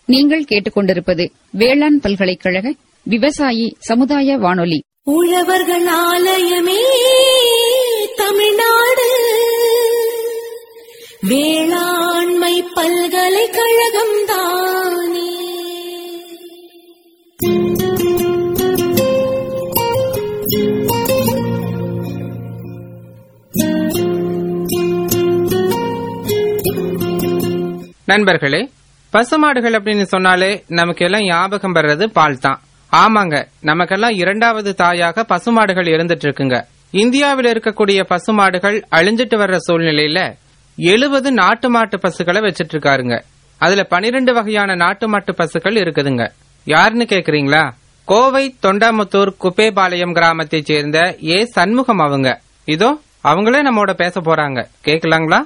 நீங்கள் கேட்டுக்கொண்டிருப்பது வேளாண் பல்கலைக்கழக விவசாயி சமுதாய வானொலி உழவர்கள் ஆலயமே தமிழ்நாடு வேளாண்மை பல்கலைக்கழகம் தானே நண்பர்களே பசுமாடுகள் அப்படின்னு சொன்னாலே நமக்கு எல்லாம் ஞாபகம் வர்றது பால் தான் ஆமாங்க நமக்கெல்லாம் இரண்டாவது தாயாக பசுமாடுகள் இருந்துட்டு இருக்குங்க இந்தியாவில் இருக்கக்கூடிய பசுமாடுகள் அழிஞ்சிட்டு வர்ற சூழ்நிலையில எழுபது நாட்டு மாட்டு பசுக்களை வச்சிட்டு இருக்காருங்க அதுல பனிரெண்டு வகையான நாட்டு மாட்டு பசுக்கள் இருக்குதுங்க யாருன்னு கேக்குறீங்களா கோவை தொண்டாமுத்தூர் குப்பேபாளையம் கிராமத்தைச் சேர்ந்த ஏ சண்முகம் அவங்க இதோ அவங்களே நம்மோட பேச போறாங்க கேக்கலாங்களா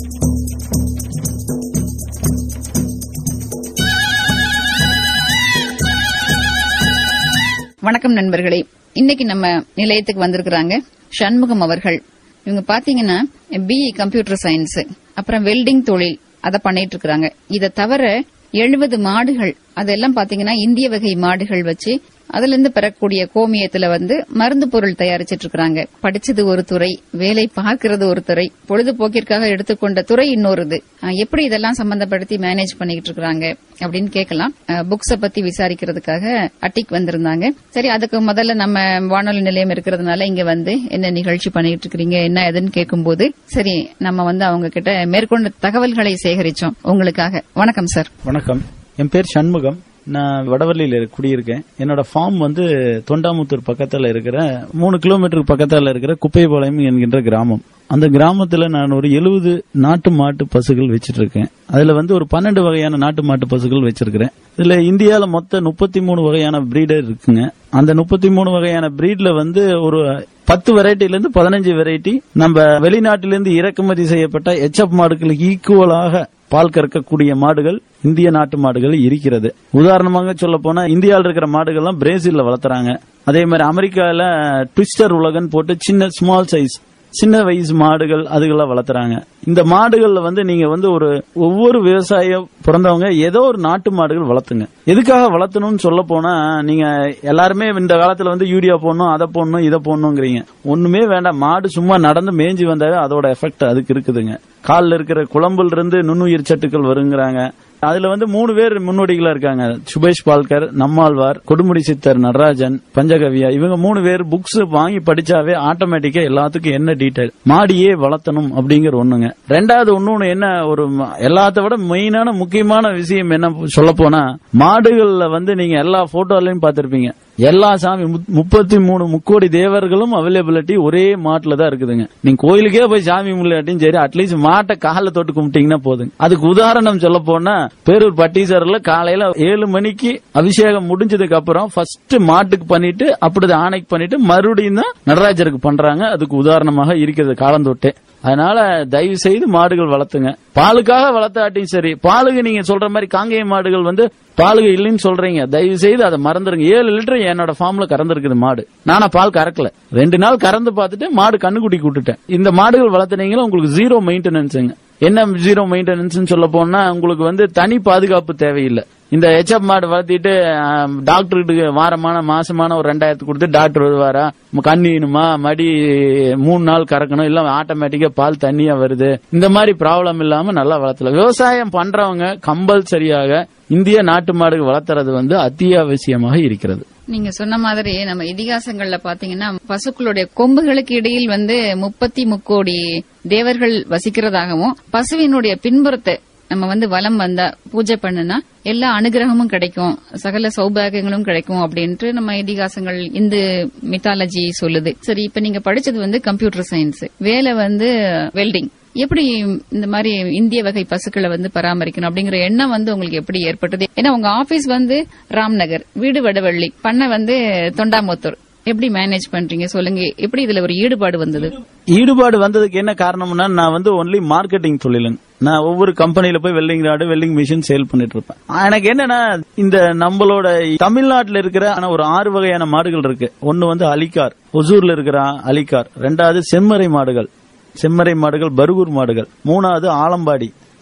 வணக்கம் நண்பர்களே இன்னைக்கு நம்ம நிலையத்துக்கு வந்திருக்கிறாங்க சண்முகம் அவர்கள் இவங்க பாத்தீங்கன்னா பிஇ கம்ப்யூட்டர் சயின்ஸ் அப்புறம் வெல்டிங் தொழில் அதை பண்ணிட்டு இருக்காங்க இதை தவிர எழுபது மாடுகள் அதெல்லாம் பாத்தீங்கன்னா இந்திய வகை மாடுகள் வச்சு அதுல இருந்து பெறக்கூடிய கோமியத்துல வந்து மருந்து பொருள் தயாரிச்சிட்டு இருக்காங்க படிச்சது ஒரு துறை வேலை பார்க்கிறது ஒரு துறை பொழுதுபோக்கிற்காக எடுத்துக்கொண்ட துறை இன்னொருது அஹ் எப்படி இதெல்லாம் சம்பந்தப்படுத்தி மேனேஜ் பண்ணிக்கிட்டு இருக்காங்க அப்படின்னு கேட்கலாம் புக்ஸ பத்தி விசாரிக்கிறதுக்காக அட்டிக் வந்திருந்தாங்க சரி அதுக்கு முதல்ல நம்ம வானொலி நிலையம் இருக்கிறதுனால இங்க வந்து என்ன நிகழ்ச்சி பண்ணிட்டு இருக்கிறீங்க என்ன ஏதுன்னு கேட்கும்போது சரி நம்ம வந்து அவங்க கிட்ட மேற்கொண்ட தகவல்களை சேகரிச்சோம் உங்களுக்காக வணக்கம் சார் வணக்கம் என் பேர் சண்முகம் நான் வடவள்ளியில குடியிருக்கேன் என்னோட ஃபார்ம் வந்து தொண்டாமுத்தூர் பக்கத்துல இருக்கிற மூணு கிலோமீட்டருக்கு பக்கத்துல இருக்கிற குப்பைபாளையம் என்கின்ற கிராமம் அந்த கிராமத்துல நான் ஒரு எழுபது நாட்டு மாட்டு பசுகள் வச்சிட்டு இருக்கேன் அதுல வந்து ஒரு பன்னெண்டு வகையான நாட்டு மாட்டு பசுகள் வச்சிருக்கிறேன் இதுல இந்தியால மொத்த முப்பத்தி மூணு வகையான பிரீடர் இருக்குங்க அந்த முப்பத்தி மூணு வகையான பிரீட்ல வந்து ஒரு பத்து வெரைட்டில இருந்து பதினஞ்சு வெரைட்டி நம்ம வெளிநாட்டிலிருந்து இறக்குமதி செய்யப்பட்ட எச்எப் மாடுகளுக்கு ஈக்குவலாக பால் கறக்கக்கூடிய மாடுகள் இந்திய நாட்டு மாடுகள் இருக்கிறது உதாரணமாக சொல்ல போனா இந்தியாவில் இருக்கிற மாடுகள்லாம் பிரேசில்ல வளர்த்துறாங்க அதே மாதிரி அமெரிக்கால ட்விஸ்டர் உலகன் போட்டு சின்ன ஸ்மால் சைஸ் சின்ன வயசு மாடுகள் அதுகளை வளர்த்துறாங்க இந்த மாடுகள்ல வந்து நீங்க வந்து ஒரு ஒவ்வொரு விவசாயம் பிறந்தவங்க ஏதோ ஒரு நாட்டு மாடுகள் வளர்த்துங்க எதுக்காக வளர்த்தணும்னு சொல்ல போனா நீங்க எல்லாருமே இந்த காலத்துல வந்து யூரியா போடணும் அதை போடணும் இதை போடணுங்கிறீங்க ஒண்ணுமே வேண்டாம் மாடு சும்மா நடந்து மேய்ஞ்சி வந்தாவே அதோட எஃபெக்ட் அதுக்கு இருக்குதுங்க காலில் இருக்கிற குழம்புல இருந்து நுண்ணுயிர் சத்துக்கள் வருங்கிறாங்க அதுல வந்து மூணு பேர் முன்னோடிகளா இருக்காங்க சுபேஷ் பால்கர் நம்மாழ்வார் கொடுமுடி சித்தர் நடராஜன் பஞ்சகவியா இவங்க மூணு பேர் புக்ஸ் வாங்கி படிச்சாவே ஆட்டோமேட்டிக்கா எல்லாத்துக்கும் என்ன டீடைல் மாடியே வளர்த்தணும் அப்படிங்கிற ஒண்ணுங்க ரெண்டாவது ஒண்ணு என்ன ஒரு ம- எல்லாத்த விட மெயினான முக்கியமான விஷயம் என்ன சொல்ல போனா மாடுகள்ல வந்து நீங்க எல்லா போட்டோலையும் பார்த்திருப்பீங்க எல்லா சாமி முப்- முப்பத்தி மூணு முக்கோடி தேவர்களும் அவைலபிலிட்டி ஒரே மாட்டுல தான் இருக்குதுங்க நீங்க கோயிலுக்கே போய் சாமி முள்ளாட்டியும் சரி அட்லீஸ்ட் மாட்டை காலை தொட்டு கும்பிட்டீங்கன்னா போதுங்க அதுக்கு உதாரணம் சொல்ல போனா பேரூர் பட்டீஸ்வரர்ல காலையில ஏழு மணிக்கு அபிஷேகம் முடிஞ்சதுக்கு அப்புறம் ஃபர்ஸ்ட் மாட்டுக்கு பண்ணிட்டு அப்படி ஆணைக்கு பண்ணிட்டு மறுபடியும் தான் நடராஜருக்கு பண்றாங்க அதுக்கு உதாரணமாக இருக்கிறது காலந்தொட்டே அதனால தயவு செய்து மாடுகள் வளர்த்துங்க பாலுக்காக வளர்த்தாட்டியும் சரி பாலுக்கு நீங்க சொல்ற மாதிரி காங்கேய மாடுகள் வந்து பாலுக்கு இல்லைன்னு சொல்றீங்க தயவு செய்து அதை மறந்துருங்க ஏழு லிட்டர் என்னோட ஃபார்ம்ல கறந்துருக்குது மாடு நானா பால் கறக்கல ரெண்டு நாள் கறந்து பார்த்துட்டு மாடு கண்ணுக்குட்டி விட்டுட்டேன் இந்த மாடுகள் வளர்த்துனீங்களா உங்களுக்கு ஜீரோ மெயின்டெனன்ஸுங்க என்ன ஜீரோ மெயின்டெனன்ஸ் சொல்ல போனா உங்களுக்கு வந்து தனி பாதுகாப்பு தேவையில்லை இந்த எச்எப் மாடு வளர்த்திட்டு டாக்டருக்கு வாரமான மாசமான ஒரு ரெண்டாயிரத்து கொடுத்து டாக்டர் வருவாரா கண்ணீனுமா மடி மூணு நாள் கறக்கணும் இல்ல ஆட்டோமேட்டிக்கா பால் தண்ணியா வருது இந்த மாதிரி ப்ராப்ளம் இல்லாம நல்லா வளர்த்தலாம் விவசாயம் பண்றவங்க கம்பல்சரியாக இந்திய நாட்டு மாடு வளர்த்துறது வந்து அத்தியாவசியமாக இருக்கிறது நீங்க சொன்ன மாதிரி நம்ம இதிகாசங்கள்ல பாத்தீங்கன்னா பசுக்களுடைய கொம்புகளுக்கு இடையில் வந்து முப்பத்தி முக்கோடி தேவர்கள் வசிக்கிறதாகவும் பசுவினுடைய பின்புறத்தை நம்ம வந்து வலம் வந்தா பூஜை பண்ணுனா எல்லா அனுகிரகமும் கிடைக்கும் சகல சௌபாகியங்களும் கிடைக்கும் அப்படின்ட்டு நம்ம இதிகாசங்கள் இந்து மித்தாலஜி சொல்லுது சரி இப்ப நீங்க படிச்சது வந்து கம்ப்யூட்டர் சயின்ஸ் வேலை வந்து வெல்டிங் எப்படி இந்த மாதிரி இந்திய வகை பசுக்களை வந்து பராமரிக்கணும் அப்படிங்கிற எண்ணம் வந்து உங்களுக்கு எப்படி ஏற்பட்டது ஏன்னா உங்க ஆபீஸ் வந்து ராம்நகர் வீடு வடவள்ளி பண்ண வந்து தொண்டாமுத்தூர் எப்படி மேனேஜ் பண்றீங்க சொல்லுங்க எப்படி இதுல ஒரு ஈடுபாடு வந்தது ஈடுபாடு வந்ததுக்கு என்ன காரணம்னா நான் வந்து ஒன்லி மார்க்கெட்டிங் தொழிலுங்க நான் ஒவ்வொரு கம்பெனில போய் welding rod welding machine sale பண்ணிட்டு இருப்பேன் எனக்கு என்னன்னா இந்த நம்மளோட தமிழ்நாட்டுல இருக்கிற ஆனா ஒரு ஆறு வகையான மாடுகள் இருக்கு ஒன்னு வந்து அலிகார் ஒசூர்ல இருக்கிற அலிகார் ரெண்டாவது செம்மறை மாடுகள் செம்மறை மாடுகள் பருகூர் மாடுகள் மூணாவது ஆலம்பாடி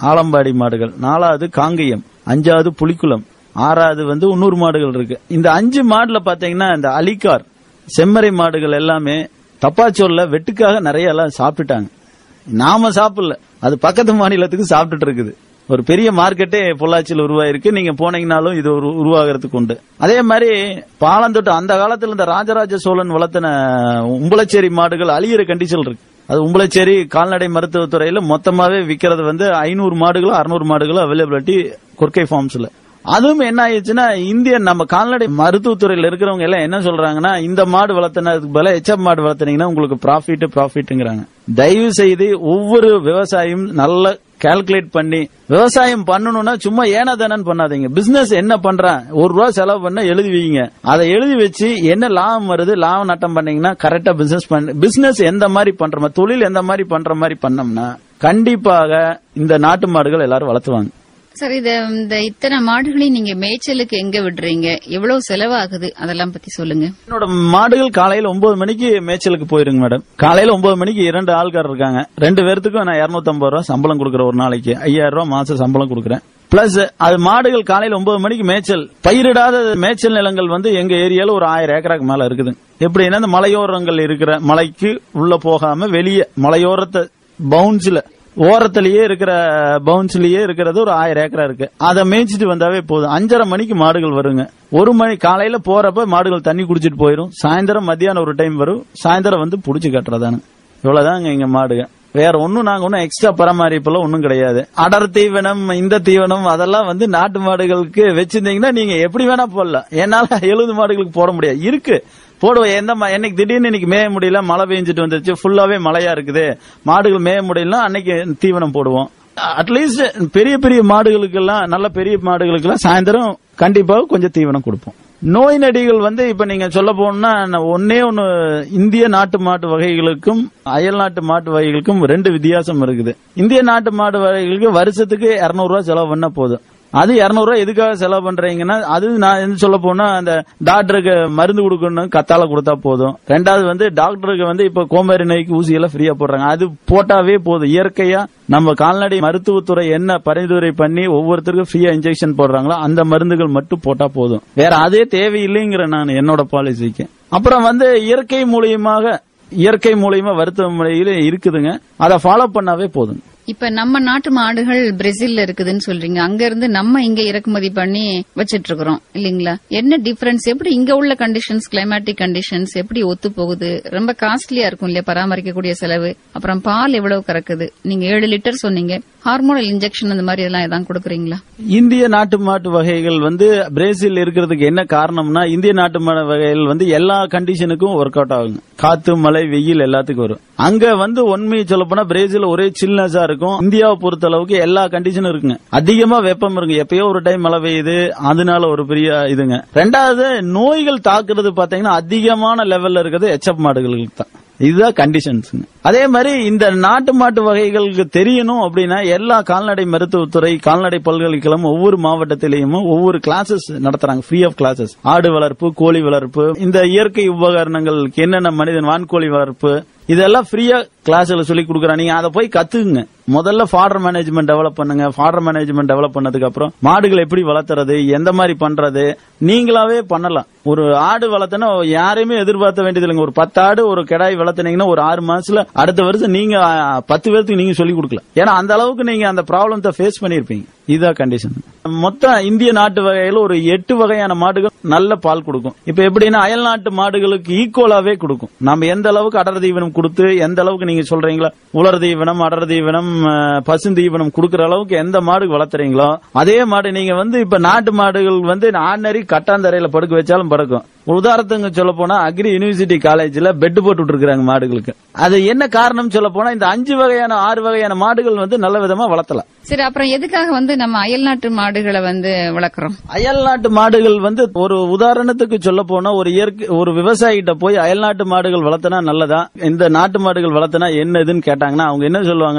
ஆலம்பாடி மாடுகள் நாலாவது காங்கேயம் அஞ்சாவது புலிக்குளம் ஆறாவது வந்து உன்னூர் மாடுகள் இருக்கு இந்த அஞ்சு மாடுல பாத்தீங்கன்னா இந்த அலிகார் செம்மறை மாடுகள் எல்லாமே தப்பாச்சோல்ல வெட்டுக்காக நிறைய எல்லாம் சாப்பிட்டுட்டாங்க நாம சாப்பிடல அது பக்கத்து மாநிலத்துக்கு சாப்பிட்டுட்டு இருக்குது ஒரு பெரிய மார்க்கெட்டே பொள்ளாச்சியில் உருவாயிருக்கு நீங்க போனீங்கனாலும் இது ஒரு உருவாகிறதுக்கு உண்டு அதே மாதிரி பாலந்தொட்டு அந்த காலத்துல இந்த ராஜராஜ சோழன் வளர்த்தின உம்பளச்சேரி மாடுகள் அழியிற கண்டிஷன் இருக்கு அது உம்பளச்சேரி கால்நடை மருத்துவத்துறையில மொத்தமாவே விக்கிறது வந்து ஐநூறு மாடுகளோ அறுநூறு மாடுகளோ அவைலபிலிட்டி கொர்க்கை ஃபார்ம்ஸ்ல அதுவும் என்ன ஆயிடுச்சுன்னா இந்திய நம்ம கால்நடை மருத்துவத்துறையில இருக்கிறவங்க எல்லாம் என்ன சொல்றாங்கன்னா இந்த மாடு வளர்த்தினதுக்கு பதிலா எச்எப் மாடு வளர்த்தினீங்கன்னா உங்களுக்கு ப்ராஃபிட் ப்ராஃபிட்ங்கிறாங்க தயவு செய்து ஒவ்வொரு விவசாயியும் நல்ல கால்குலேட் பண்ணி விவசாயம் பண்ணணும்னா சும்மா ஏனதானு பண்ணாதீங்க பிசினஸ் என்ன பண்றேன் ஒரு ரூபா செலவு பண்ண எழுதி வைங்க அதை எழுதி வச்சு என்ன லாபம் வருது லாபம் நட்டம் பண்ணீங்கன்னா கரெக்டா பிசினஸ் பண்ண பிசினஸ் எந்த மாதிரி பண்றோமோ தொழில் எந்த மாதிரி பண்ற மாதிரி பண்ணோம்னா கண்டிப்பாக இந்த நாட்டு மாடுகள் எல்லாரும் வளர்த்துவாங்க சார் இத இந்த இத்தனை மாடுகளையும் நீங்க மேய்ச்சலுக்கு எங்க விடுறீங்க எவ்வளவு செலவாகுது அதெல்லாம் பத்தி சொல்லுங்க என்னோட மாடுகள் காலையில ஒன்பது மணிக்கு மேய்ச்சலுக்கு போயிருங்க மேடம் காலையில ஒன்பது மணிக்கு இரண்டு ஆள்கார் இருக்காங்க ரெண்டு பேர்த்துக்கும் நான் 250 ரூபா சம்பளம் கொடுக்குறேன் ஒரு நாளைக்கு ஐயாயிரம் ரூபாய் மாசம் சம்பளம் கொடுக்குறேன் பிளஸ் அது மாடுகள் காலையில ஒன்பது மணிக்கு மேய்ச்சல் பயிரிடாத மேய்ச்சல் நிலங்கள் வந்து எங்க ஏரியால ஒரு ஆயிரம் ஏக்கராக்கு மேல இருக்குது எப்படின்னா இந்த மலையோரங்கள் இருக்கிற மலைக்கு உள்ள போகாம வெளியே மலையோரத்தை பவுன்ஸ்ல ஓரத்திலேயே இருக்கிற பவுன்ஸ்லயே இருக்கிறது ஒரு ஆயிரம் ஏக்கரா இருக்கு அதை மேய்ச்சிட்டு வந்தாவே போதும் அஞ்சரை மணிக்கு மாடுகள் வருங்க ஒரு மணி காலையில போறப்ப மாடுகள் தண்ணி குடிச்சிட்டு போயிரும் சாயந்தரம் மத்தியானம் ஒரு டைம் வரும் சாயந்தரம் வந்து புடிச்சு கட்டுறதானு இவ்வளவுதாங்க எங்க மாடுங்க வேற ஒண்ணும் நாங்க ஒன்னும் எக்ஸ்ட்ரா பராமரிப்புலாம் ஒண்ணும் கிடையாது அடர் தீவனம் இந்த தீவனம் அதெல்லாம் வந்து நாட்டு மாடுகளுக்கு வச்சிருந்தீங்கன்னா நீங்க எப்படி வேணா போடலாம் என்னால எழுபது மாடுகளுக்கு போட முடியாது இருக்கு போடுவோம் எந்த மா- என்னைக்கு திடீர்னு இன்னைக்கு மேய முடியல மழை பெஞ்சிட்டு வந்துருச்சு ஃபுல்லாவே மழையா இருக்குது மாடுகள் மேய முடியலன்னா அன்னைக்கு தீவனம் போடுவோம் அட்லீஸ்ட் பெரிய பெரிய மாடுகளுக்கெல்லாம் நல்ல பெரிய மாடுகளுக்கெல்லாம் சாயந்தரம் கண்டிப்பா கொஞ்சம் தீவனம் கொடுப்போம் நோய் நடிகள் வந்து இப்ப நீங்க சொல்ல போனா நான் ஒன்னே ஒன்னு இந்திய நாட்டு மாட்டு வகைகளுக்கும் அயல் நாட்டு மாட்டு வகைகளுக்கும் ரெண்டு வித்தியாசம் இருக்குது இந்திய நாட்டு மாடு வகைகளுக்கு வருஷத்துக்கு 200 ரூபாய் செலவு பண்ணா போதும் அது 200 ரூபாய் எதுக்காக செலவு பண்றீங்கன்னா அது நான் என்ன சொல்ல போனா அந்த டாக்டருக்கு மருந்து கொடுக்கணும் கத்தால கொடுத்தா போதும் ரெண்டாவது வந்து டாக்டருக்கு வந்து இப்ப கோமாரி நோய்க்கு ஊசி எல்லாம் ஃப்ரீயா போடுறாங்க அது போட்டாவே போதும் இயற்கையா நம்ம கால்நடை மருத்துவத்துறை என்ன பரிந்துரை பண்ணி ஒவ்வொருத்தருக்கும் ஃப்ரீயா இன்ஜெக்ஷன் போடுறாங்களோ அந்த மருந்துகள் மட்டும் போட்டா போதும் வேற அதே தேவையில்லைங்கிற நான் என்னோட பாலிசிக்கு அப்புறம் வந்து இயற்கை மூலியமாக இயற்கை மூலியமா மருத்துவ முறையில இருக்குதுங்க அதை ஃபாலோ பண்ணாவே போதும் இப்ப நம்ம நாட்டு மாடுகள் பிரேசில்ல இருக்குதுன்னு சொல்றீங்க அங்க இருந்து நம்ம இங்க இறக்குமதி பண்ணி வச்சிட்டு இருக்கிறோம் இல்லீங்களா என்ன டிஃபரன்ஸ் எப்படி இங்க உள்ள கண்டிஷன்ஸ் கிளைமேட்டிக் கண்டிஷன்ஸ் எப்படி ஒத்து போகுது ரொம்ப காஸ்ட்லியா இருக்கும் இல்லையா பராமரிக்கக்கூடிய செலவு அப்புறம் பால் எவ்வளவு கறக்குது நீங்க ஏழு லிட்டர் சொன்னீங்க ஹார்மோனல் இன்ஜெக்ஷன் அந்த மாதிரி எல்லாம் எதாவது கொடுக்குறீங்களா இந்திய நாட்டு மாட்டு வகைகள் வந்து பிரேசில் இருக்கிறதுக்கு என்ன காரணம்னா இந்திய நாட்டு மாட்டு வகைகள் வந்து எல்லா கண்டிஷனுக்கும் ஒர்க் அவுட் ஆகுங்க காத்து மழை வெயில் எல்லாத்துக்கும் வரும் அங்க வந்து உண்மையை சொல்ல போனா பிரேசில் ஒரே சில்னஸா இருக்கும் இந்தியாவை பொறுத்த அளவுக்கு எல்லா கண்டிஷனும் இருக்குங்க அதிகமா வெப்பம் இருக்குங்க எப்பயோ ஒரு டைம் மழை பெய்யுது அதனால ஒரு பெரிய இதுங்க ரெண்டாவது நோய்கள் தாக்குறது பாத்தீங்கன்னா அதிகமான லெவல்ல இருக்கிறது எச்எப் மாடுகளுக்கு தான் இதுதான் கண்டிஷன்ஸ் அதே மாதிரி இந்த நாட்டு மாட்டு வகைகளுக்கு தெரியணும் அப்படின்னா எல்லா கால்நடை மருத்துவத்துறை கால்நடை பல்கலைக்கழகம் ஒவ்வொரு மாவட்டத்திலையும் ஒவ்வொரு கிளாஸஸ் நடத்துறாங்க ஃப்ரீ ஆஃப் கிளாஸஸ் ஆடு வளர்ப்பு கோழி வளர்ப்பு இந்த இயற்கை உபகரணங்களுக்கு என்னென்ன மனிதன் வான்கோழி வளர்ப்பு இதெல்லாம் ஃப்ரீயா கிளாஸ்ல சொல்லி கொடுக்குறாங்க நீங்க அதை போய் கத்துக்குங்க முதல்ல ஃபாடர் மேனேஜ்மெண்ட் டெவலப் பண்ணுங்க ஃபாடர் மேனேஜ்மெண்ட் டெவலப் பண்ணதுக்கு அப்புறம் மாடுகள் எப்படி வளர்த்துறது எந்த மாதிரி பண்றது நீங்களாவே பண்ணலாம் ஒரு ஆடு வளர்த்தனா யாரையுமே எதிர்பார்த்த வேண்டியது இல்லைங்க ஒரு பத்து ஆடு ஒரு கிடாய் வளர்த்துனீங்கன்னா ஒரு ஆறு மாசத்துல அடுத்த வருஷம் நீங்க ஆ, பத்து பேருக்கு நீங்க சொல்லி கொடுக்கலாம் ஏன்னா அந்த அளவுக்கு நீங்க அந்த ப்ராப்ளத்தை ஃபேஸ் பண்ணிருப்பீங்க இதுதான் கண்டிஷன் மொத்தம் இந்திய நாட்டு வகையில ஒரு எட்டு வகையான மாடுகள் நல்ல பால் கொடுக்கும் இப்ப எப்படின்னா அயல் நாட்டு மாடுகளுக்கு ஈக்குவலாவே கொடுக்கும் நம்ம எந்த அளவுக்கு அடர் தீவனம் கொடுத்து எந்த அளவுக்கு நீங்க சொல்றீங்களோ உலர் தீவனம் அடர் தீவனம் பசுந்தீவனம் கொடுக்கற அளவுக்கு எந்த மாடு வளர்த்துறீங்களோ அதே மாடு நீங்க வந்து இப்ப நாட்டு மாடுகள் வந்து ஆர்டினரி கட்டாந்தரையில படுக்க வச்சாலும் படுக்கும் உதாரணத்துக்கு சொல்ல போனா அக்ரி யூனிவர்சிட்டி காலேஜ்ல பெட் போட்டு இருக்காங்க மாடுகளுக்கு அது என்ன காரணம் சொல்ல போனா இந்த அஞ்சு வகையான ஆறு வகையான மாடுகள் வந்து நல்ல விதமா வளர்த்தலாம் சரி அப்புறம் எதுக்காக வந்து நம்ம அயல்நாட்டு மாடுகளை வந்து வளர்க்குறோம் அயல் நாட்டு மாடுகள் வந்து ஒரு உதாரணத்துக்கு சொல்ல போனா ஒரு இயற்கை ஒரு விவசாயிகிட்ட போய் அயல் நாட்டு மாடுகள் வளர்த்தனா நல்லதா இந்த நாட்டு மாடுகள் வளர்த்தனா என்னதுன்னு கேட்டாங்கன்னா அவங்க என்ன சொல்லுவாங்கன்னா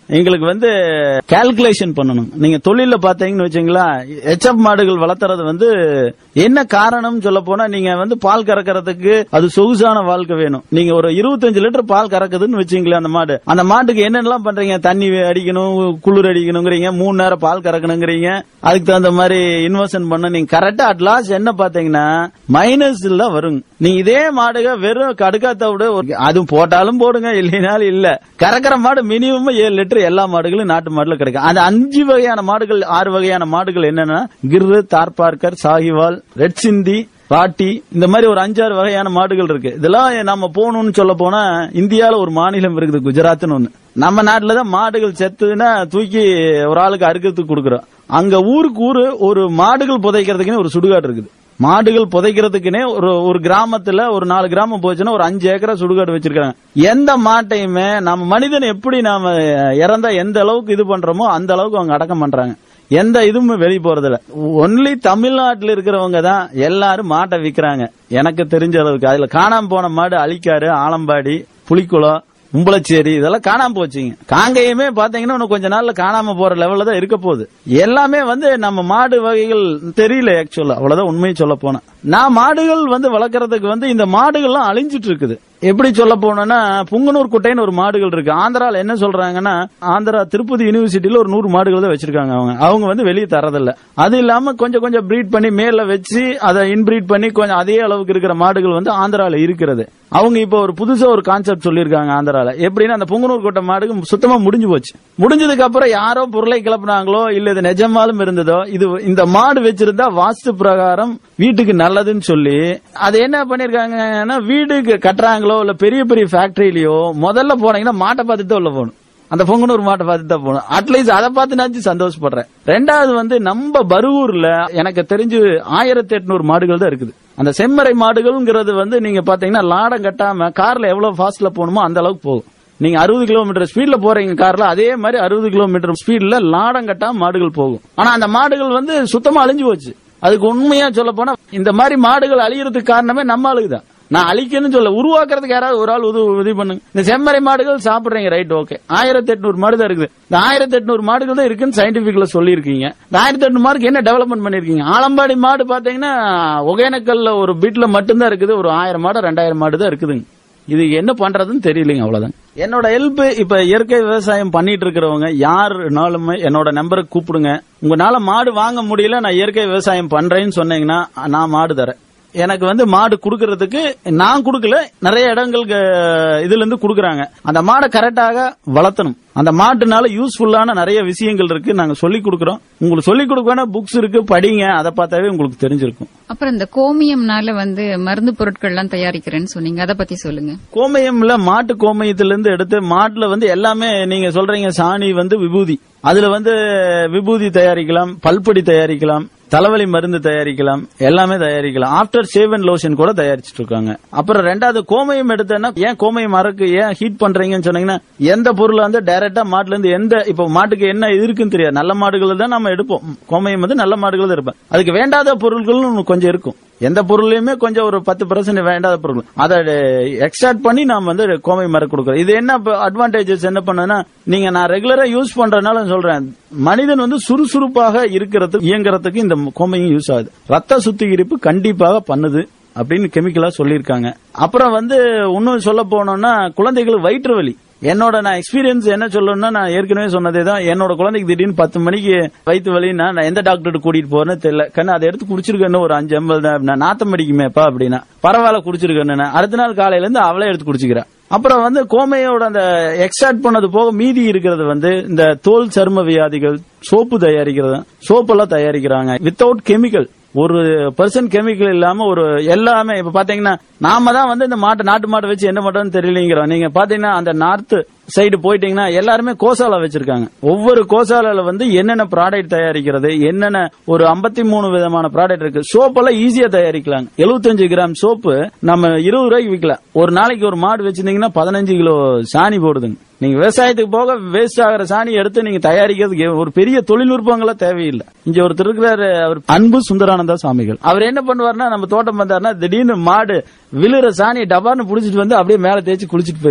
எங்களுக்கு வந்து கால்குலேஷன் பண்ணணும் நீங்க தொழில பாத்தீங்கன்னு வச்சுங்களா எச்எப் மாடுகள் வளர்த்துறது வந்து என்ன காரணம் சொல்ல போனா நீங்க வந்து பால் கறக்கறதுக்கு அது சொகுசான வாழ்க்கை வேணும் நீங்க ஒரு இருபத்தஞ்சு லிட்டர் பால் கறக்குதுன்னு வச்சுங்களேன் அந்த மாடு அந்த மாட்டுக்கு என்னென்னலாம் பண்றீங்க தண்ணி அடிக்கணும் குளிர் அடிக்கணுங்கிறீங்க மூணு நேரம் பால் கறக்கணுங்கிறீங்க அதுக்கு தகுந்த மாதிரி இன்வெஸ்ட் பண்ண நீங்க கரெக்டா அட் லாஸ்ட் என்ன பாத்தீங்கன்னா மைனஸ் தான் வருங்க நீங்க இதே மாடுக வெறும் கடுக்காத்த விட ஒரு- அது போட்டாலும் போடுங்க இல்லைனாலும் இல்ல கறக்கிற மாடு மினிமம் ஏழு லிட்டர் எல்லா மாடுகளும் நாட்டு மாடுல கிடைக்கும் அந்த அஞ்சு வகையான மாடுகள் ஆறு வகையான மாடுகள் என்னன்னா கிர்ரு தார்பார்க்கர் சாகிவால் ரெட் சிந்தி பாட்டி இந்த மாதிரி ஒரு அஞ்சாறு வகையான மாடுகள் இருக்கு இதெல்லாம் நம்ம போகணும்னு சொல்ல போனா இந்தியால ஒரு மாநிலம் இருக்குது குஜராத்னு ஒண்ணு நம்ம நாட்டுல தான் மாடுகள் செத்துன்னா தூக்கி ஒரு ஆளுக்கு அறுக்கிறதுக்கு கொடுக்குறோம் அங்க ஊருக்கு ஊரு ஒரு மாடுகள் புதைக்கிறதுக்குன்னு ஒரு சுடுகாடு இருக்குது மாடுகள் புதைக்கிறதுக்குனே ஒரு ஒரு கிராமத்துல ஒரு நாலு கிராமம் போச்சுன்னா ஒரு அஞ்சு ஏக்கரா சுடுகாடு வச்சிருக்காங்க எந்த மாட்டையுமே நம்ம மனிதன் எப்படி நாம இறந்தா எந்த அளவுக்கு இது பண்றோமோ அந்த அளவுக்கு அவங்க அடக்கம் பண்றாங்க எந்த இதுவும் வெளிய போறதில்ல ஒன்லி தமிழ்நாட்டில் இருக்கிறவங்க தான் எல்லாரும் மாட்டை விக்கிறாங்க எனக்கு தெரிஞ்ச அளவுக்கு அதுல காணாம போன மாடு அழிக்காரு ஆலம்பாடி புலிக்குளம் உம்பளச்சேரி இதெல்லாம் காணாம போச்சுங்க காங்கேயமே பாத்தீங்கன்னா இன்னும் கொஞ்ச நாள்ல காணாம போற லெவல்ல தான் இருக்க போகுது எல்லாமே வந்து நம்ம மாடு வகைகள் தெரியல ஆக்சுவலா அவ்வளவுதான் உண்மையை சொல்ல போனா நான் மாடுகள் வந்து வளர்க்கறதுக்கு வந்து இந்த மாடுகள்லாம் அழிஞ்சிட்டு இருக்குது எப்படி சொல்ல போனோம்னா புங்கனூர் குட்டைன்னு ஒரு மாடுகள் இருக்கு ஆந்திரால என்ன சொல்றாங்கன்னா ஆந்திரா திருப்பதி யூனிவர்சிட்டியில ஒரு நூறு மாடுகள் தான் வச்சிருக்காங்க அவங்க அவங்க வந்து வெளியே தரதில்ல அது இல்லாம கொஞ்சம் கொஞ்சம் ப்ரீட் பண்ணி மேல வச்சு அதை இன்பிரீட் பண்ணி கொஞ்சம் அதே அளவுக்கு இருக்கிற மாடுகள் வந்து ஆந்திரால இருக்கிறது அவங்க இப்ப ஒரு புதுசா ஒரு கான்செப்ட் சொல்லியிருக்காங்க ஆந்திரால எப்படின்னா அந்த புங்கனூர் கோட்டை மாடுக்கு சுத்தமா முடிஞ்சு போச்சு முடிஞ்சதுக்கு அப்புறம் யாரோ பொருளை கிளப்புனாங்களோ இல்ல இது நிஜமாலும் இருந்ததோ இது இந்த மாடு வச்சிருந்தா வாஸ்து பிரகாரம் வீட்டுக்கு நல்லதுன்னு சொல்லி அது என்ன பண்ணிருக்காங்கன்னா வீடுக்கு கட்டுறாங்களோ இல்ல பெரிய பெரிய ஃபேக்டரியிலயோ முதல்ல போனீங்கன்னா மாட்டை பார்த்துட்டு தான் உள்ள போகணும் அந்த பொங்கனூர் மாட்டை பார்த்து தான் போகணும் அட்லீஸ்ட் அதை பார்த்து நான் சந்தோஷப்படுறேன் ரெண்டாவது வந்து நம்ம பருவூர்ல எனக்கு தெரிஞ்சு ஆயிரத்தி எட்நூறு மாடுகள் தான் இருக்குது அந்த செம்மறை மாடுகள்ங்கிறது வந்து நீங்க பாத்தீங்கன்னா லாடம் கட்டாம கார்ல எவ்வளவு ஃபாஸ்ட்ல போகணுமோ அந்த அளவுக்கு போகும் நீங்க அறுபது கிலோமீட்டர் ஸ்பீட்ல போறீங்க கார்ல அதே மாதிரி அறுபது கிலோமீட்டர் ஸ்பீட்ல லாடம் கட்டாம மாடுகள் போகும் ஆனா அந்த மாடுகள் வந்து சுத்தமா அழிஞ்சு போச்சு அதுக்கு உண்மையா சொல்ல போனா இந்த மாதிரி மாடுகள் அழியறதுக்கு காரணமே நம்ம ஆளுக்குதான் நான் அழிக்கணும்னு சொல்ல உருவாக்குறதுக்கு யாராவது ஒரு ஆள் உதவி உதவி பண்ணுங்க இந்த செம்மறை மாடுகள் சாப்பிடுறீங்க ரைட் ஓகே ஆயிரத்தி எட்நூறு மாடு தான் இருக்குது இந்த ஆயிரத்தி எட்நூறு மாடுகள் தான் இருக்குன்னு சயின்டிபிக்ல சொல்லியிருக்கீங்க இந்த ஆயிரத்தி எட்நூறு மாடுக்கு என்ன டெவலப்மெண்ட் பண்ணிருக்கீங்க ஆலம்பாடி மாடு பாத்தீங்கன்னா ஒகேனக்கல்ல ஒரு பீட்ல மட்டும்தான் இருக்குது ஒரு ஆயிரம் மாடு ரெண்டாயிரம் மாடு தான் இருக்குதுங்க இது என்ன பண்றதுன்னு தெரியலங்க அவ்வளவுதான் என்னோட ஹெல்ப் இப்ப இயற்கை விவசாயம் பண்ணிட்டு இருக்கிறவங்க யாருனாலுமே என்னோட நம்பருக்கு கூப்பிடுங்க உங்களால மாடு வாங்க முடியல நான் இயற்கை விவசாயம் பண்றேன்னு சொன்னீங்கன்னா நான் மாடு தரேன் எனக்கு வந்து மாடு குடுக்கறதுக்கு நான் குடுக்கல நிறைய இடங்களுக்கு இதுல இருந்து குடுக்கறாங்க அந்த மாடை கரெக்டாக வளர்த்தணும் அந்த மாட்டுனால யூஸ்ஃபுல்லான நிறைய விஷயங்கள் இருக்கு நாங்க சொல்லி கொடுக்கறோம் உங்களுக்கு சொல்லி கொடுக்க புக்ஸ் இருக்கு படிங்க அதை பார்த்தாவே உங்களுக்கு தெரிஞ்சிருக்கும் அப்புறம் இந்த கோமியம்னால வந்து மருந்து பொருட்கள் எல்லாம் தயாரிக்கிறேன்னு சொன்னீங்க அதை பத்தி சொல்லுங்க கோமயம்ல மாட்டு கோமயத்துல இருந்து எடுத்து மாட்டுல வந்து எல்லாமே நீங்க சொல்றீங்க சாணி வந்து விபூதி அதுல வந்து விபூதி தயாரிக்கலாம் பல்பொடி தயாரிக்கலாம் தலைவலி மருந்து தயாரிக்கலாம் எல்லாமே தயாரிக்கலாம் ஆஃப்டர் ஷேவ் அண்ட் லோஷன் கூட தயாரிச்சிட்டு இருக்காங்க அப்புறம் ரெண்டாவது கோமயம் எடுத்தேன்னா ஏன் கோமயம் மரக்கு ஏன் ஹீட் பண்றீங்கன்னு சொன்னீங்கன்னா எந்த பொருள் வந்து டைரக்டா மாட்டுல இருந்து எந்த இப்ப மாட்டுக்கு என்ன இருக்குன்னு தெரியாது நல்ல மாடுகள் தான் நம்ம எடுப்போம் கோமயம் வந்து நல்ல மாடுகள் தான் இருப்போம் அதுக்கு வேண்டாத பொருட்களும் கொஞ்சம் இருக்கும் எந்த பொருளையுமே கொஞ்சம் ஒரு பத்து பர்சன்ட் வேண்டாத பொருள் அதை எக்ஸ்ட்ராக்ட் பண்ணி நாம வந்து கோமை மரம் கொடுக்குறோம் இது என்ன அட்வான்டேஜஸ் என்ன பண்ணுன்னா நீங்க நான் ரெகுலரா யூஸ் பண்றதுனால சொல்றேன் மனிதன் வந்து சுறுசுறுப்பாக இருக்கிறதுக்கு இயங்குறதுக்கு இந்த கோமையும் யூஸ் ஆகுது ரத்த சுத்திகரிப்பு கண்டிப்பாக பண்ணுது அப்படின்னு கெமிக்கலா சொல்லியிருக்காங்க அப்புறம் வந்து இன்னும் சொல்ல போனோம்னா குழந்தைகளுக்கு வயிற்று வலி என்னோட நான் எக்ஸ்பீரியன்ஸ் என்ன சொல்லணும்னா நான் ஏற்கனவே சொன்னதே தான் என்னோட குழந்தைக்கு திடீர்னு பத்து மணிக்கு வயிற்று வலின்னா நான் எந்த டாக்டர் கூட்டிட்டு போறேன்னு தெரியல கண்ணு அதை எடுத்து குடிச்சிருக்கேன்னு ஒரு அஞ்சு எம்எல் தான் அப்படின்னா நாத்தம் அடிக்குமேப்பா அப்படின்னா பரவாயில்ல குடிச்சிருக்கேன்னு அடுத்த நாள் காலையில இருந்து அவளே எடுத்து குடிச்சுக்கிறேன் அப்புறம் வந்து கோமையோட அந்த எக்ஸ்ட்ராக்ட் பண்ணது போக மீதி இருக்கிறது வந்து இந்த தோல் சரும வியாதிகள் சோப்பு தயாரிக்கிறது சோப்பெல்லாம் தயாரிக்கிறாங்க வித்தவுட் கெமிக்கல் ஒரு பர்சன்ட் கெமிக்கல் இல்லாம ஒரு எல்லாமே இப்ப பாத்தீங்கன்னா நாம தான் வந்து இந்த மாட்டு நாட்டு மாட்டை வச்சு என்ன பண்றோம்னு தெரியலங்கிறோம் நீங்க பாத்தீங்கன்னா அந்த நார்த் சைடு போயிட்டீங்கன்னா எல்லாருமே கோசாலா வச்சிருக்காங்க ஒவ்வொரு கோசாலால வந்து என்னென்ன ப்ராடக்ட் தயாரிக்கிறது என்னென்ன ஒரு 53 மூணு விதமான ப்ராடக்ட் இருக்கு சோப் எல்லாம் ஈஸியா தயாரிக்கலாங்க 75 கிராம் சோப்பு நம்ம இருபது ரூபாய்க்கு விற்கலாம் ஒரு நாளைக்கு ஒரு மாடு வச்சிருந்தீங்கன்னா பதினஞ்சு கிலோ சாணி போடுதுங்க நீங்க விவசாயத்துக்கு போக வேஸ்ட் ஆகிற சாணி எடுத்து நீங்க தயாரிக்கிறதுக்கு ஒரு பெரிய தொழில்நுட்பங்கள்லாம் தேவையில்லை இங்க ஒருத்தர் இருக்கிறாரு அவர் அன்பு சுந்தரானந்தா சாமிகள் அவர் என்ன பண்ணுவாருன்னா நம்ம தோட்டம் வந்தாருன்னா திடீர்னு மாடு விழுற சாணி டபார்னு புடிச்சிட்டு வந்து அப்படியே மேல தேய்ச்சி குளிச்சிட்டு போயிருவாரு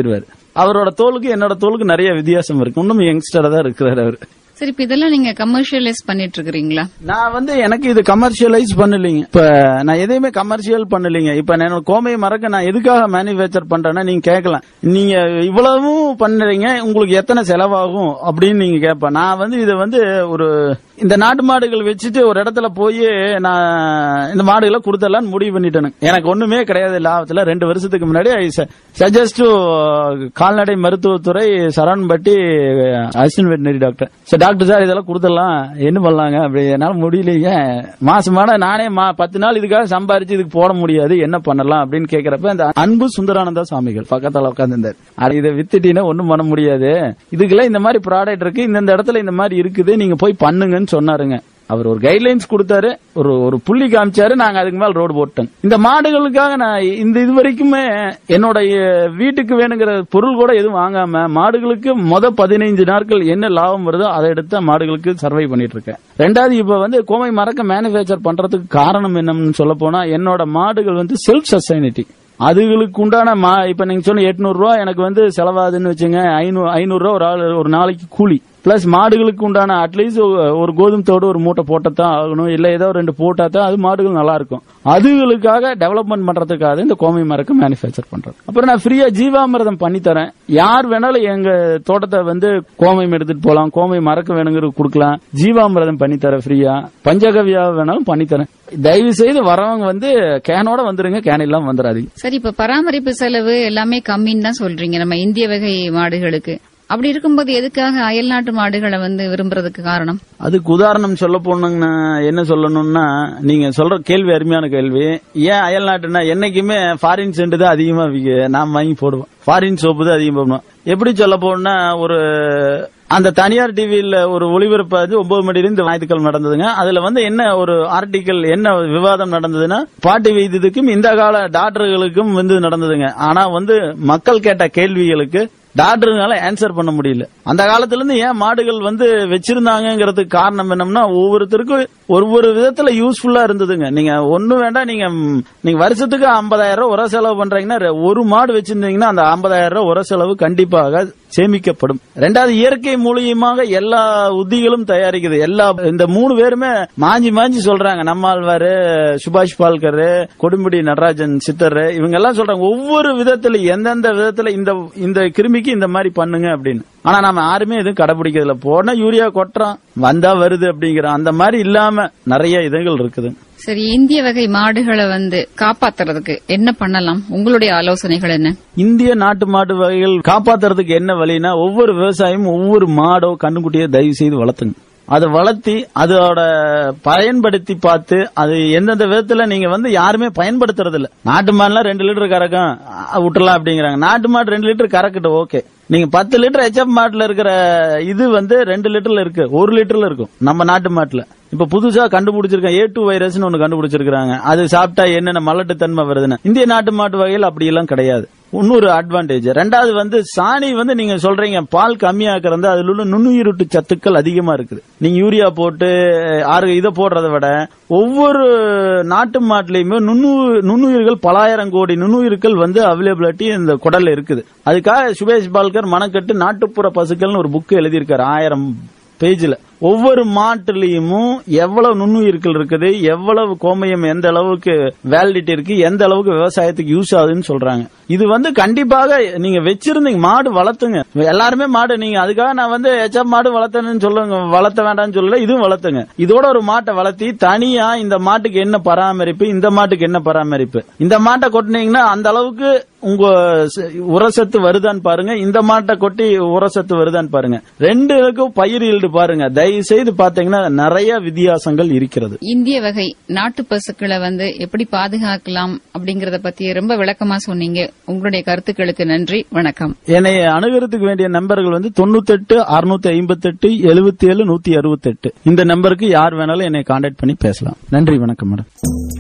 அவரோட தோலுக்கு என்னோட தோலுக்கு நிறைய வித்தியாசம் இருக்கு இன்னும் யங்ஸ்டரா தான் இருக்கிறாரு அவரு சரி இப்ப இதெல்லாம் நீங்க கமர்ஷியலைஸ் பண்ணிட்டு இருக்கிறீங்களா நான் வந்து எனக்கு இது கமர்ஷியலைஸ் பண்ணலைங்க இப்ப நான் எதையுமே கமர்ஷியல் பண்ணலைங்க இப்ப நான் கோமை மறக்க நான் எதுக்காக மேனுஃபேக்சர் பண்றேன்னா நீங்க கேட்கலாம் நீங்க இவ்வளவும் பண்றீங்க உங்களுக்கு எத்தனை செலவாகும் அப்படின்னு நீங்க கேட்ப நான் வந்து இதை வந்து ஒரு இந்த நாட்டு மாடுகள் வச்சுட்டு ஒரு இடத்துல போய் நான் இந்த மாடுகளை கொடுத்துடலாம்னு முடிவு பண்ணிட்டேன் எனக்கு ஒண்ணுமே கிடையாது லாபத்துல ரெண்டு வருஷத்துக்கு முன்னாடி சஜஸ்ட் கால்நடை மருத்துவத்துறை Saravanampatti assistant veterinary doctor sir doctor sir இதெல்லாம் கொடுத்துடலாம் என்ன பண்ணலாங்க அப்படி என்னால முடியலைங்க மாசமான நானே மா- பத்து நாள் இதுக்காக சம்பாரிச்சு இதுக்கு போட முடியாது என்ன பண்ணலாம் அப்படின்னு கேக்குறப்ப அந்த அன்பு சுந்தரானந்தா சுவாமிகள் பக்கத்துல உட்காந்துருந்தார் அது இதை வித்துட்டீங்கன்னா ஒண்ணும் பண்ண முடியாது இதுக்கெல்லாம் இந்த மாதிரி ப்ராடக்ட் இருக்கு இந்த இடத்துல இந்த மாதிரி இருக்குது நீங்க போய் பண்ணுங்கன்னு சொன்னாருங்க அவர் ஒரு கைட்லைன்ஸ் கொடுத்தாரு ஒரு ஒரு புள்ளி காமிச்சாரு நாங்க அதுக்கு மேல ரோடு போட்டோம் இந்த மாடுகளுக்காக நான் இந்த இது வரைக்குமே என்னோட அஹ், வீட்டுக்கு வேணுங்கிற பொருள் கூட எதுவும் வாங்காம மாடுகளுக்கு மொத பதினைஞ்சு நாட்கள் என்ன லாபம் வருதோ அதை எடுத்து மாடுகளுக்கு சர்வை பண்ணிட்டு இருக்கேன் ரெண்டாவது இப்ப வந்து கோமை மரக்க மேனுஃபேக்சர் பண்றதுக்கு காரணம் என்னன்னு சொல்ல போனா என்னோட மாடுகள் வந்து செல்ஃப் சஸ்டைனிட்டி அதுகளுக்கு உண்டான மா இப்ப நீங்க சொன்ன எட்நூறு ரூபா எனக்கு வந்து செலவாகுதுன்னு வச்சுங்க ஐநூறு ஐநூறு ரூபா ஒரு ஆள் ஒரு நாளைக்கு கூலி பிளஸ் மாடுகளுக்கு உண்டான அட்லீஸ்ட் ஒரு கோதுமை தோடு ஒரு மூட்டை போட்டத்தான் ஆகணும் இல்ல ஏதோ ரெண்டு போட்டா தான் அது மாடுகள் நல்லா இருக்கும் அதுகளுக்காக டெவலப்மெண்ட் பண்றதுக்காக இந்த கோமை மரக்கு மேனுஃபேக்சர் பண்றேன் அப்புறம் நான் ஃப்ரீயா ஜீவாமிரதம் பண்ணி தரேன் யார் வேணாலும் எங்க தோட்டத்தை வந்து கோமயம் எடுத்துட்டு போலாம் கோமை மரக்கு வேணுங்கிறது கொடுக்கலாம் ஜீவாமிரதம் பண்ணி தரேன் ஃப்ரீயா பஞ்சகவியா வேணாலும் பண்ணி தரேன் தயவு செய்து வரவங்க வந்து கேனோட வந்துருங்க கேன் இல்லாம வந்துடாதீங்க சரி இப்ப பராமரிப்பு செலவு எல்லாமே கம்மின்னு தான் சொல்றீங்க நம்ம இந்திய வகை மாடுகளுக்கு அப்படி இருக்கும்போது எதுக்காக அயல்நாட்டு மாடுகளை வந்து விரும்புறதுக்கு காரணம் அதுக்கு உதாரணம் சொல்ல போனோங்கன்னா என்ன சொல்லணும்னா நீங்க சொல்ற கேள்வி அருமையான கேள்வி ஏன் அயல் நாட்டுனா என்னைக்குமே ஃபாரின் சென்ட் தான் அதிகமா விக்க- நாம் வாங்கி போடுவோம் ஃபாரின் சோப்பு தான் அதிகம் போடுவோம் எப்படி சொல்ல போனா ஒரு அந்த தனியார் டிவியில ஒரு ஒளிபரப்பு அது ஒன்பது மணில இருந்து ஞாயிற்றுக்கிழமை நடந்ததுங்க அதுல வந்து என்ன ஒரு ஆர்டிக்கல் என்ன விவாதம் நடந்ததுன்னா பாட்டி வைத்தியத்துக்கும் இந்த கால டாக்டர்களுக்கும் வந்து நடந்ததுங்க ஆனா வந்து மக்கள் கேட்ட கேள்விகளுக்கு டாக்டருனால ஆன்சர் பண்ண முடியல அந்த காலத்துல இருந்து ஏன் மாடுகள் வந்து வச்சிருந்தாங்கிறதுக்கு காரணம் என்னம்னா ஒவ்வொருத்தருக்கும் ஒவ்வொரு விதத்துல யூஸ்ஃபுல்லா இருந்ததுங்க நீங்க ஒண்ணு வேண்டாம் நீங்க ம், நீங்க வருஷத்துக்கு 50000 ரூபாய் உர செலவு பண்றீங்கன்னா ரெ- ஒரு மாடு வச்சிருந்தீங்கன்னா அந்த 50000 ரூபாய் உர செலவு கண்டிப்பாக சேமிக்கப்படும் ரெண்டாவது இயற்கை மூலியமாக எல்லா உத்திகளும் தயாரிக்குது எல்லா இந்த மூணு பேருமே மாஞ்சி மாஞ்சி சொல்றாங்க நம்மாழ்வாரு சுபாஷ் பால்கர் கொடுமுடி நடராஜன் சித்தர் இவங்க எல்லாம் சொல்றாங்க ஒவ்வொரு விதத்துல எந்தெந்த விதத்துல இந்த இந்த கிருமிக்கு இந்த மாதிரி பண்ணுங்க அப்படின்னு ஆனா நாம யாருமே எதுவும் கடைபிடிக்கிறதுல போனா யூரியா கொட்டுறோம் வந்தா வருது அப்படிங்கிறோம் அந்த மாதிரி இல்லாம நிறைய இதுகள் இருக்குது சரி இந்திய வகை மாடுகளை வந்து காப்பாத்துறதுக்கு என்ன பண்ணலாம் உங்களுடைய ஆலோசனைகள் என்ன இந்திய நாட்டு மாட்டு வகைகள் காப்பாத்துறதுக்கு என்ன வழினா ஒவ்வொரு விவசாயியும் ஒவ்வொரு மாடோ கண்ணுக்குட்டியோ தயவு செய்து வளர்த்துங்க அதை வளர்த்தி அதோட பயன்படுத்தி பார்த்து அது எந்தெந்த விதத்துல நீங்க வந்து யாருமே பயன்படுத்துறது இல்ல நாட்டு மாடுலாம் ரெண்டு லிட்டர் கறக்கும் அஹ் விட்டுறலாம் அப்படிங்கிறாங்க நாட்டு மாடு ரெண்டு லிட்டர் கறக்கட்டும் ஓகே நீங்க பத்து லிட்டர் ஹெச்எப் மாட்டுல இருக்கிற இது வந்து ரெண்டு லிட்டர்ல இருக்கு ஒரு லிட்டர்ல இருக்கும் நம்ம நாட்டு மாட்டுல இப்ப புதுசா கண்டுபிடிச்சிருக்காங்க ஏ டூ வைரஸ்னு ஒண்ணு கண்டுபிடிச்சிருக்காங்க அது சாப்பிட்டா என்னென்ன மலட்டு தன்மை வருதுன்னு இந்திய நாட்டு மாட்டு வகையில் அப்படி எல்லாம் கிடையாது இன்னொரு அட்வான்டேஜ் ரெண்டாவது வந்து சாணி வந்து நீங்க சொல்றீங்க பால் கம்மியாக்குறது அதுல உள்ள நுண்ணுயிரிட்டு சத்துக்கள் அதிகமா இருக்குது நீங்க யூரியா போட்டு ஆறு இதை போடுறதை விட ஒவ்வொரு நாட்டு மாட்டுலயுமே நுண்ணு நுண்ணுயிர்கள் பலாயிரம் கோடி நுண்ணுயிர்கள் வந்து அவைலபிலிட்டி இந்த குடல்ல இருக்குது அதுக்காக சுபேஷ் பால்கர் மனக்கட்டு நாட்டுப்புற பசுக்கள்னு ஒரு புக் எழுதியிருக்காரு ஆயிரம் பேஜ்ல ஒவ்வொரு மாட்டுலயும் எவ்வளவு நுண்ணுயிர்கள் இருக்குது எவ்வளவு கோமயம் எந்த அளவுக்கு வேலிடிட்டி இருக்கு எந்த அளவுக்கு விவசாயத்துக்கு யூஸ் ஆகுதுன்னு சொல்றாங்க இது வந்து கண்டிப்பாக நீங்க வச்சிருந்தீங்க மாடு வளர்த்துங்க எல்லாருமே மாடு நீங்க அதுக்காக நான் வந்து எச்எப் மாடு வளர்த்தணும்னு சொல்லுங்க வளர்த்த வேண்டாம்னு சொல்லல இதுவும் வளர்த்துங்க இதோட ஒரு மாட்டை வளர்த்தி தனியா இந்த மாட்டுக்கு என்ன பராமரிப்பு இந்த மாட்டுக்கு என்ன பராமரிப்பு இந்த மாட்டை கொட்டினீங்கன்னா அந்த அளவுக்கு உங்க ச- உரசத்து வருதான்னு பாருங்க இந்த மாட்டை கொட்டி உரசத்து வருதான்னு பாருங்க ரெண்டுக்கும் பயிர் ஈல்டு பாருங்க தயவு செய்து பாத்தீங்கன்னா நிறைய வித்தியாசங்கள் இருக்கிறது இந்திய வகை நாட்டு பசுக்களை வந்து எப்படி பாதுகாக்கலாம் அப்படிங்கறத பத்தி ரொம்ப விளக்கமா சொன்னீங்க உங்களுடைய கருத்துக்களுக்கு நன்றி வணக்கம் என்னை அணுகிறதுக்கு வேண்டிய நம்பர்கள் வந்து தொண்ணூத்தெட்டு அறுநூத்தி ஐம்பத்தெட்டு எழுபத்தி ஏழு நூத்தி அறுபத்தெட்டு இந்த நம்பருக்கு யார் வேணாலும் என்னை கான்டாக்ட் பண்ணி பேசலாம் நன்றி வணக்கம் மேடம்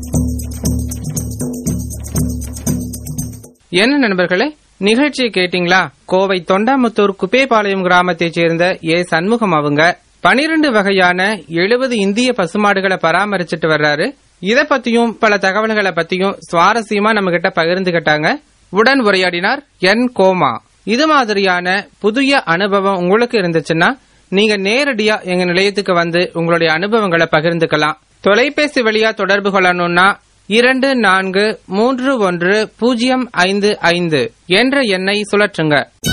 என்ன நண்பர்களே நிகழ்ச்சியை கேட்டீங்களா கோவை தொண்டாமுத்தூர் குப்பேபாளையம் கிராமத்தைச் சேர்ந்த ஏ சண்முகம் அவங்க பனிரெண்டு வகையான எழுபது இந்திய பசுமாடுகளை பராமரிச்சிட்டு வர்றாரு இத பத்தியும் பல தகவல்களை பத்தியும் சுவாரஸ்யமா நம்ம கிட்ட பகிர்ந்துகிட்டாங்க உடன் உரையாடினார் என் கோமா இது மாதிரியான புதிய அனுபவம் உங்களுக்கு இருந்துச்சுன்னா நீங்க நேரடியா எங்க நிலையத்துக்கு வந்து உங்களுடைய அனுபவங்களை பகிர்ந்துக்கலாம் தொலைபேசி வழியா தொடர்பு கொள்ளணும்னா இரண்டு நான்கு மூன்று ஒன்று பூஜ்ஜியம் ஐந்து ஐந்து என்ற எண்ணை சுழற்றுங்க